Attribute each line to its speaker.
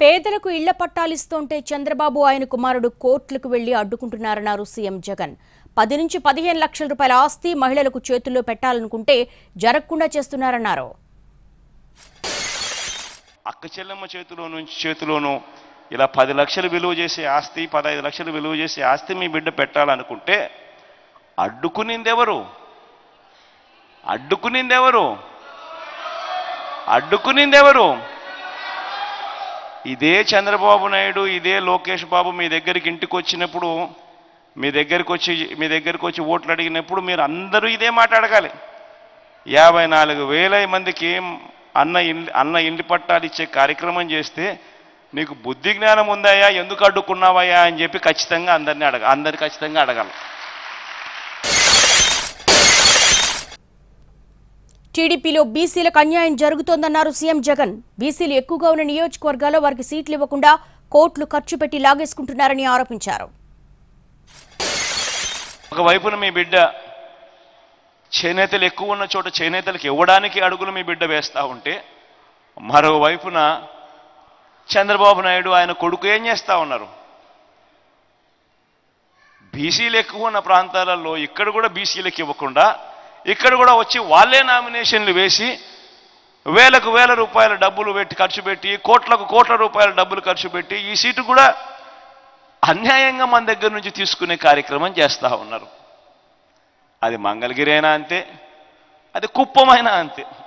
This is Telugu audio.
Speaker 1: పేదలకు ఇళ్ల పట్టాలిస్తుంటే చంద్రబాబు ఆయన కుమారుడు కోర్టులకు వెళ్లి అడ్డుకుంటున్నారన్నారు సీఎం జగన్ పది నుంచి పదిహేను లక్షల రూపాయల ఆస్తి మహిళలకు చేతుల్లో పెట్టాలనుకుంటే జరగకుండా చేస్తున్నారన్నారు
Speaker 2: అక్క చెల్లెమ్మ చేతిలో నుంచి చేతిలోనూ ఇలా పది లక్షలు విలువ చేసే ఆస్తి పదహైదు లక్షలు విలువ చేసే ఆస్తి మీ బిడ్డ పెట్టాలనుకుంటే అడ్డుకునిందెవరు అడ్డుకునిందెవరు అడ్డుకునిందెవరు ఇదే చంద్రబాబు నాయుడు ఇదే లోకేష్ బాబు మీ దగ్గరికి ఇంటికి వచ్చినప్పుడు మీ దగ్గరికి వచ్చి మీ దగ్గరికి వచ్చి ఓట్లు అడిగినప్పుడు మీరు అందరూ ఇదే మాట అడగాలి యాభై నాలుగు వేల మందికి అన్న ఇల్లు అన్న ఇంటి పట్టాలు ఇచ్చే కార్యక్రమం చేస్తే నీకు బుద్ధి జ్ఞానం ఉందాయా ఎందుకు అడ్డుకున్నావయ్యా అని చెప్పి ఖచ్చితంగా అందరినీ అడగ అందరు ఖచ్చితంగా అడగాలి
Speaker 1: టీడీపీలో బీసీలకు అన్యాయం జరుగుతోందన్నారు సీఎం జగన్ బీసీలు ఎక్కువగా ఉన్న నియోజకవర్గాల్లో వారికి సీట్లు ఇవ్వకుండా కోట్లు ఖర్చు పెట్టి లాగేసుకుంటున్నారని ఆరోపించారు
Speaker 2: ఒకవైపున మీ బిడ్డ చేనేతలు ఎక్కువ ఉన్న చోట చేనేతలకు ఇవ్వడానికి అడుగులు మీ బిడ్డ వేస్తూ ఉంటే మరోవైపున చంద్రబాబు నాయుడు ఆయన కొడుకు ఏం చేస్తూ ఉన్నారు బీసీలు ఎక్కువ ఉన్న ప్రాంతాలలో ఇక్కడ కూడా బీసీలకు ఇవ్వకుండా ఇక్కడ కూడా వచ్చి వాళ్ళే నామినేషన్లు వేసి వేలకు వేల రూపాయల డబ్బులు పెట్టి ఖర్చు పెట్టి కోట్లకు కోట్ల రూపాయల డబ్బులు ఖర్చు పెట్టి ఈ సీటు కూడా అన్యాయంగా మన దగ్గర నుంచి తీసుకునే కార్యక్రమం చేస్తూ ఉన్నారు అది మంగళగిరి అయినా అంతే అది కుప్పమైనా అంతే